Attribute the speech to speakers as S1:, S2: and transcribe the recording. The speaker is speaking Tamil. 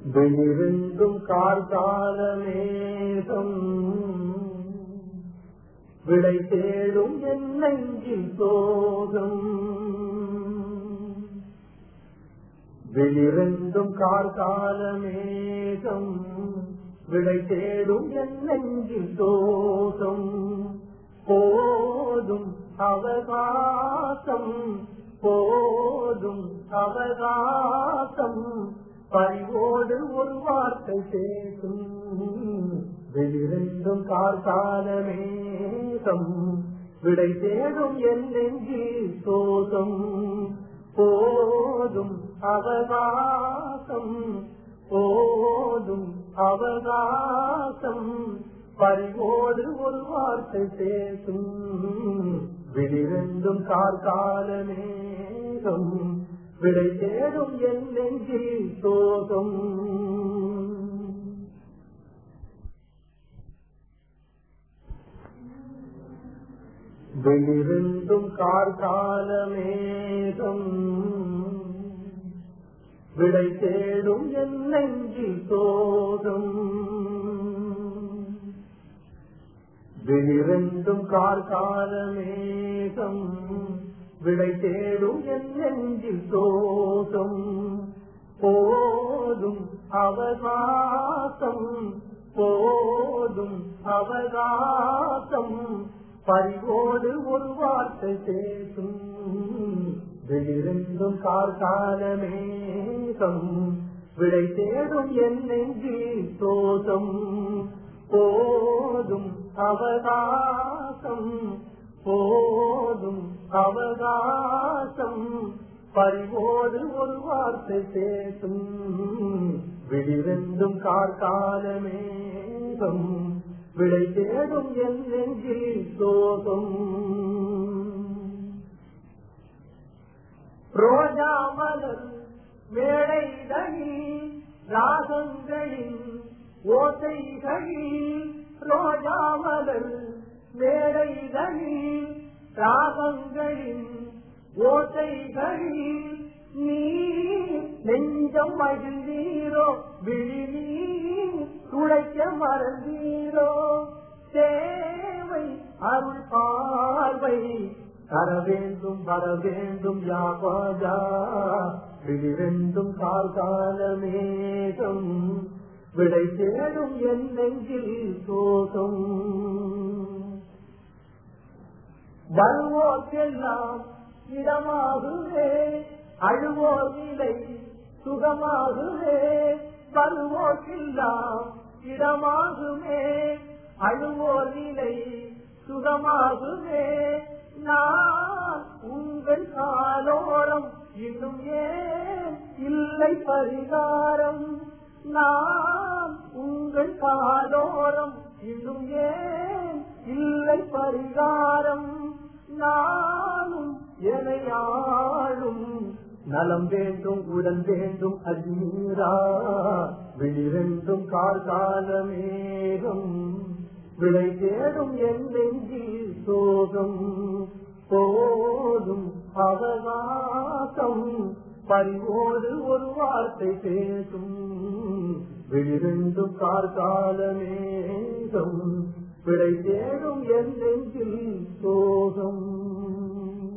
S1: வெளிருந்தும் கார்காலமேகம் விடை தேடும் என் நெஞ்சில் சோகம் வெளிருந்தும் கார்காலமேகம் விடை தேடும் என் நெஞ்சில் சோகம் போதும் அவகாசம் போதும் அவகாசம் பறிவோடு ஒரு வார்த்தை பேசும் வெளிரெண்டும் கார்காலமேகம் விடை தேடும் என் நெஞ்சில் சோகம் போதும் அவகாசம் போதும் அவகாசம் பறிவோடு ஒரு வார்த்தை பேசும் வெளிரெண்டும் கார்காலமேகம் விடை தேடும் என் நெஞ்சில் சோகம் வெளிருந்தும் கார்காலமேகம் விடை தேடும் என் நெஞ்சில் சோகம் வெளிரெண்டும் கார்காலமேகம் விடை தேடும் என் நெஞ்சில் சோகம் போதும் அவகாசம் போதும் அவகாசம் பறிவோடு ஒரு வார்த்தை பேசும் வெளிரெண்டும் கார்காலமேகம் விடை தேடும் என் நெஞ்சில் சோகம் போதும் அவகாசம் போதும் அவகாசம் பறிவோடு ஒரு வார்த்தை பேசும் விழிரெண்டும் கார்காலமேகம் விடை தேடும் என் நெஞ்சில் சோகம் ரோஜா மலர் மேடைகளில் ராகங்களின் ஓசைகளில் ரோஜா மலர் மேடைகளில் ராகங்களின் ஓசைகளில் நீ நெஞ்சம் மகிழ்ந்தீரோ விழி துளைக்க மறந்தீரோ தேவை அருள் பார்வை தர வேண்டும் வர வேண்டும் யாபாஜா விழிரெண்டும் கார்காலமேகம் விடை தேடும் என் நெஞ்சில் சோகம் வருவோர்க்கெல்லாம் இடமாகுவே அழுவோர் நிலை சுகமாகுவே வருவோர்க்கெல்லாம் இடமாகுமே அழுவோர் நிலை சுகமாகுமே நான் உங்கள் காலோரம் இன்னும் ஏன் இல்லை பரிகாரம் நான் உங்கள் காலோரம் இன்னும் ஏன் இல்லை பரிகாரம் நானும் எனையாளும் நலம் வேண்டும் உடன் வேண்டும் அஜீரா விழிரெண்டும் கார்காலமேகம் விடை தேடும் என் நெஞ்சில் சோகம் போதும் அவகாசம் பறிவோடு ஒரு வார்த்தை பேசும் விழிரெண்டும் கார்காலமேகம் விடை தேடும் என் நெஞ்சில் சோகம்